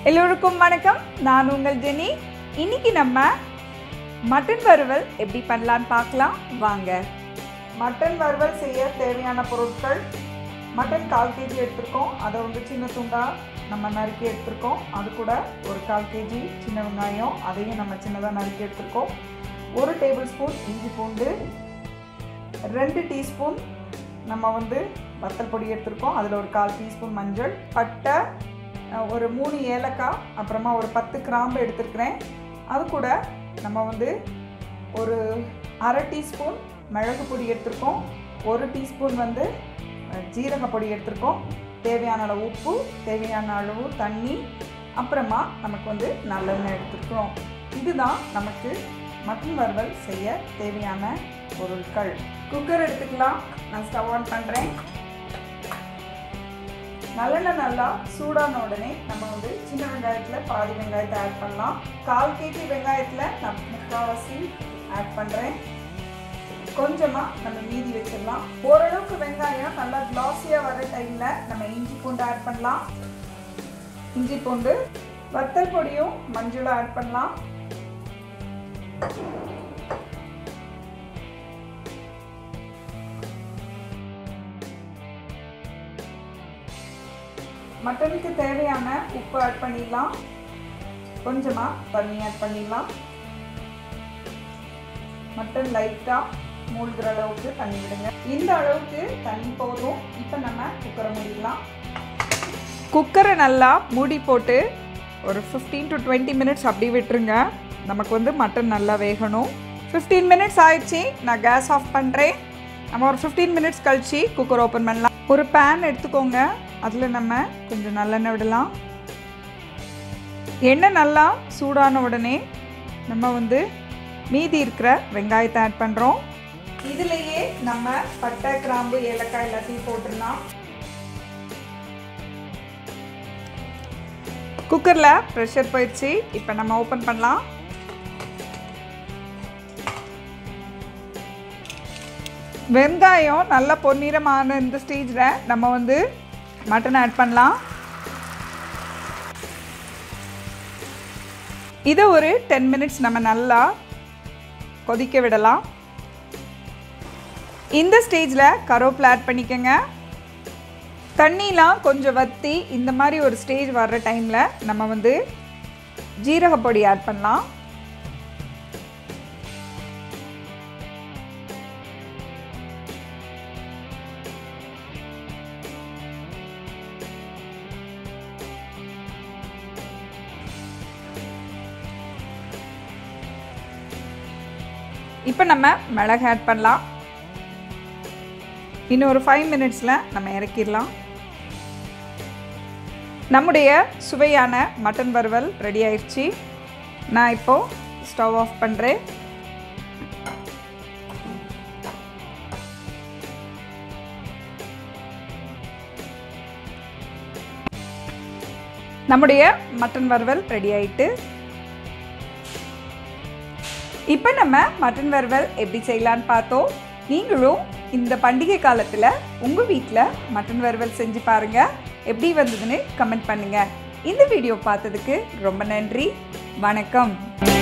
எல்லோருக்கும் வணக்கம் நான் உங்கள் ஜெனி இன்னைக்கு நம்ம மட்டன் வறுவல் எப்படி பண்ணலான்னு பார்க்கலாம் வாங்க மட்டன் வறுவல் செய்ய தேவையான பொருட்கள் மட்டன் கால் கேஜி எடுத்திருக்கோம் அதை வந்து சின்ன துண்டாக நம்ம நறுக்கி எடுத்திருக்கோம் அது கூட ஒரு கால் கேஜி சின்ன வெங்காயம் அதையும் நம்ம சின்னதாக நறுக்கி எடுத்திருக்கோம் ஒரு டேபிள் ஸ்பூன் இஞ்சி பூண்டு ரெண்டு டீஸ்பூன் நம்ம வந்து வத்தல் பொடி எடுத்திருக்கோம் அதில் ஒரு கால் டீஸ்பூன் மஞ்சள் பட்டை அஹ், ஒரு மூணு ஏலக்காய் அப்புறமா ஒரு பத்து கிராம்பு எடுத்துருக்கிறேன் அது கூட நம்ம வந்து ஒரு அரை டீஸ்பூன் மிளகு பொடி எடுத்திருக்கோம் ஒரு டீஸ்பூன் வந்து அஹ், ஜீரக பொடி எடுத்திருக்கோம் தேவையான அளவு உப்பு தேவையான அளவு தண்ணி அப்புறமா நமக்கு வந்து நல்லெண்ணெய் எடுத்துருக்கோம் இதுதான் நமக்கு மட்டன் வறுவல் செய்ய தேவையான பொருட்கள் குக்கர் எடுத்துக்கலாம் நான் ஸ்டவ் ஆன் பண்ணுறேன் நல்லெண்ணெய் நல்லா சூடான உடனே நம்ம வந்து சின்ன வெங்காயத்தில் பாதி வெங்காயத்தை ஆட் பண்ணலாம் கால் கேஜி வெங்காயத்தில் நான் முக்கால்வாசி ஆட் பண்ணுறேன் கொஞ்சமாக நம்ம மீதி வச்சிடலாம் ஓரளவுக்கு வெங்காயம் நல்லா கிளாஸியாக வர டைமில் நம்ம இஞ்சி பூண்டு ஆட் பண்ணலாம் இஞ்சி பூண்டு வத்தல் பொடியும் மஞ்சளும் ஆட் பண்ணலாம் மட்டனுக்கு தேவையான உப்பு ஆட் பண்ணிடலாம் கொஞ்சமாக தண்ணி ஆட் பண்ணிடலாம் மட்டன் லைட்டாக மூழ்கிற அளவுக்கு தண்ணி விடுங்க இந்த அளவுக்கு தண்ணி போதும் இப்போ நம்ம குக்கரை மூடிடலாம் குக்கரை நல்லா மூடி போட்டு ஒரு ஃபிஃப்டீன் டு டுவெண்ட்டி மினிட்ஸ் அப்படி விட்டுருங்க நமக்கு வந்து மட்டன் நல்லா வேகணும் ஃபிஃப்டீன் மினிட்ஸ் ஆயிடுச்சு நான் கேஸ் ஆஃப் பண்ணுறேன் நம்ம ஒரு ஃபிஃப்டீன் மினிட்ஸ் கழிச்சு குக்கர் ஓப்பன் பண்ணலாம் ஒரு பேன் எடுத்துக்கோங்க அதில் நம்ம கொஞ்சம் நல்லெண்ணெய் விடலாம் எண்ணெய் நல்லா சூடான உடனே நம்ம வந்து மீதி இருக்கிற வெங்காயத்தை ஆட் பண்ணுறோம் இதுலேயே நம்ம பட்டை கிராம்பு ஏலக்காய் எல்லாத்தையும் போட்டுடலாம் குக்கரில் ப்ரெஷர் போயிடுச்சு இப்போ நம்ம ஓப்பன் பண்ணலாம் வெங்காயம் நல்லா பொன்னிறமான இந்த ஸ்டேஜில் நம்ம வந்து மட்டன் ஆட் பண்ணலாம் இதை ஒரு டென் மினிட்ஸ் நம்ம நல்லா கொதிக்க விடலாம் இந்த ஸ்டேஜில் கருவேப்பிலை ஆட் பண்ணிக்கோங்க தண்ணிலாம் கொஞ்சம் வற்றி இந்த மாதிரி ஒரு ஸ்டேஜ் வர்ற டைமில் நம்ம வந்து ஜீரக பொடி ஆட் பண்ணலாம் இப்போ நம்ம மிளகு ஆட் பண்ணலாம் இன்னும் ஒரு ஃபைவ் மினிட்ஸில் நம்ம இறக்கிடலாம் நம்முடைய சுவையான மட்டன் வறுவல் ரெடி ஆயிடுச்சு நான் இப்போது ஸ்டவ் ஆஃப் பண்ணுறேன் நம்முடைய மட்டன் வறுவல் ரெடி ஆயிட்டு இப்போ நம்ம மட்டன் வறுவல் எப்படி செய்யலான்னு பார்த்தோம் நீங்களும் இந்த பண்டிகை காலத்தில் உங்கள் வீட்டில் மட்டன் வறுவல் செஞ்சு பாருங்கள் எப்படி வந்ததுன்னு கமெண்ட் பண்ணுங்கள் இந்த வீடியோ பார்த்ததுக்கு ரொம்ப நன்றி வணக்கம்